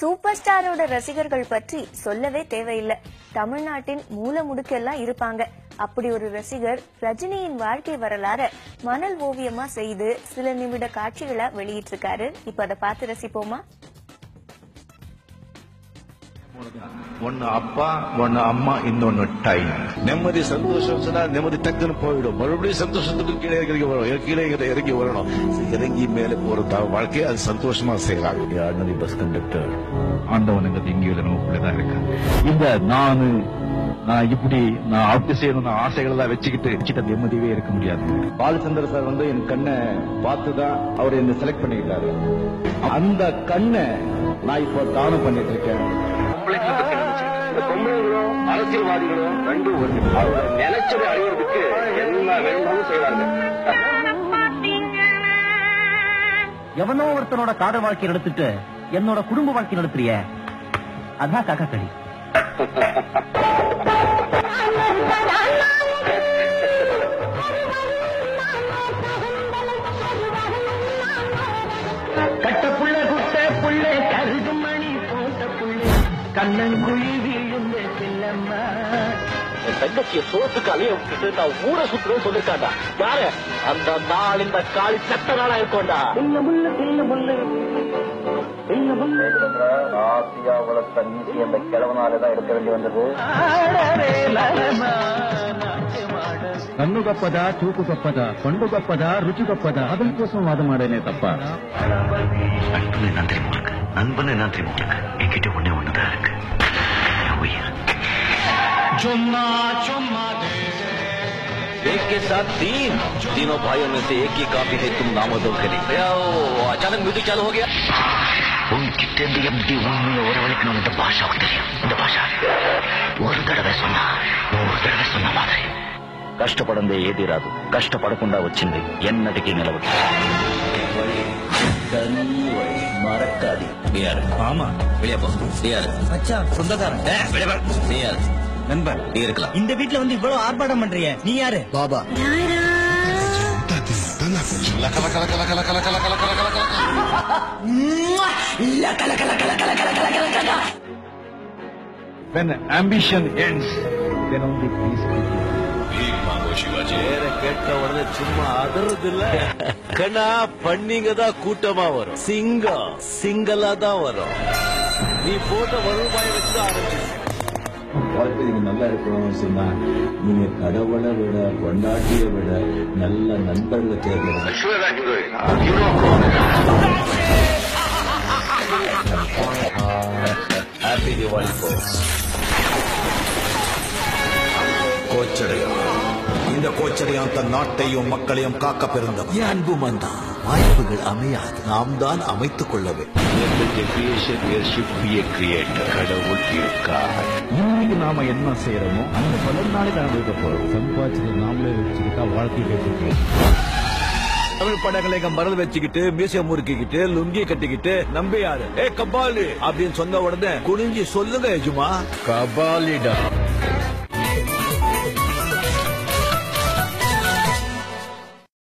Super ஸ்டாரோட ரசிகர்கள் பற்றி சொல்லவே தேவையில்லை தமிழ்நாட்டின் மூல முடுக்கெல்லாம் இருப்பாங்க அப்படி ஒரு ரசிகர் ரஜினியின் வாழ்க்கை வரலாற மணல் ஓவியமா செய்து சில நிமிட காட்சிகளா வெளியிட்டிருக்காரு இப்ப அதை பார்த்து ரசிப்போமா ஒன்னு அப்பா ஒன்னு அம்மா இன்னொன்னு டைம் நிம்மதி சந்தோஷம் சொன்னா நிம்மதி டக்குன்னு போயிடும் மறுபடியும் சந்தோஷத்துக்கு கீழே இறங்கி வரும் கீழே இறங்கி- இறங்கி வரணும் இறங்கி மேலே போற த- வாழ்க்கையை அது சந்தோஷமா செய்யலாம் ஆர்டினரி பஸ் கண்டக்டர் ஆண்டவனுங்க இங்கே நமக்குள்ளதான் இருக்கு இந்த நானு நான் இப்படி நான் அப்படி செய்யணும் நான் ஆசைகள் எல்லாம் வச்சுக்கிட்டு வச்சுட்டு நிம்மதியே இருக்க முடியாது பாலச்சந்திர சார் வந்து என் கண்ணை பார்த்து தான் அவர் என்ன செலக்ட் பண்ணிக்கிட்டாரு அந்த கண்ணை நான் இப்போ தானம் பண்ணிட்டு இருக்கேன் பொம்பளைகளும் அரசியல்வாதிகளும் ரெண்டு ஒன்று அவங்க நினைச்சதை அடையிறதுக்கு என்ன வேணும்னாலும் செய்வாங்க எவனோ ஒருத்தனோட காதல் வாழ்க்கை நடத்திட்டு என்னோட குடும்ப வாழ்க்கை நடத்துறிய அதான் காக்கா கடி கட்ட புள்ள குட்ட புள்ள கருது மணி போட்ட புள்ள கண்ணங்குழி விழுந்த செல்லம்மா தங்கச்சிய சோத்துக்கு அலைய விட்டுட்டு நான் ஊரை சுத்துறேன்னு சொல்லிருக்காண்டா யாரு அந்த நாள் இந்த காலி சட்ட நாளா இருக்கோண்டா பின்ன முள்ள பின்ன முள்ள பின்ன முள்ள ஆசியா வளர்த்த நீசி அந்த கிழவனாலதான் எடுக்க வேண்டி வந்தது కన్ను గొప్పదా చూపు గొప్పదా పండు గొప్పదా రుచి గొప్పదా అదం కోసం వాదమాడేనే తప్ప நண்பன் என்ன தெரியுமா இருக்கு நண்பன் என்ன தெரியுமா இருக்கு என்கிட்ட ஒண்ணே ஒண்ணுதான் இருக்கு என் உயிர் एक के साथ तीन तीनों भाइयों में से एक ही काफी है तुम नामोदों के लिए ओ, अचानक म्यूजिक चालू हो गया உன்கிட்ட இருந்து எப்படி உண்மையை உறவழைக்கணும் இந்த பாஷாவுக்கு தெரியும் இந்த பாஷா ஒரு தடவை சொன்னா நூறு தடவை சொன்ன மாதிரி కష్టపడందే ఏది రాదు కష్టపడకుండా వచ్చింది ఎన్నటికీ నిలవదు மறக்காதி யாரு ஆமா வெளியே போ நீ யாரு மச்சா சொந்தக்காரன் ஏ, வெளியே போ. நீ யாரு நண்பர் நீ இருக்கலாம் இந்த வீட்ல வந்து இவ்வளவு ஆர்ப்பாட்டம் பண்றிய நீ யாரு Baba when ambition ends then only peace begins பேரை கேட்ட உடனே சும்மா அதறது இல்ல கண்ணா பண்ணிங்க தான் கூட்டமா வரும் சிங்கம் சிங்கலா தான் வரும் நீ போட்ட வருவாயை வச்சு ஆரம்பிச்சு வாழ்க்கை நீங்க நல்லா இருக்கணும்னு சொன்னா நீங்க கடவுளை விட கொண்டாட்டியை விட நல்ல நண்பர்களை தேர்ந்தெடுங்க ஹாப்பி திவாலி கோச்சடையான் இந்த கோச்சடையான் தன் நாட்டையும் மக்களையும் காக்க பிறந்தவன் என் அன்பு மந்தா வாய்ப்புகள் அமையாது நாம் தான் அமைத்துக் கொள்ள வேண்டும் கடவுள் இருக்கார் இன்னைக்கு நாம என்ன செய்யறோமோ அந்த பலன் நாளைக்கு அனுபவிக்க போறோம் சம்பாதிச்சது நாமளே வச்சுக்கிட்டா வாழ்க்கை கேட்டு தமிழ் படங்களை இங்க மறந்து வச்சுக்கிட்டு மியூசியம் முறுக்கிக்கிட்டு லுங்கி கட்டிக்கிட்டு நம்பியாரு ஏ கபாலி அப்படின்னு சொன்ன உடனே குனிஞ்சி சொல்லுங்க எஜுமா கபாலிடா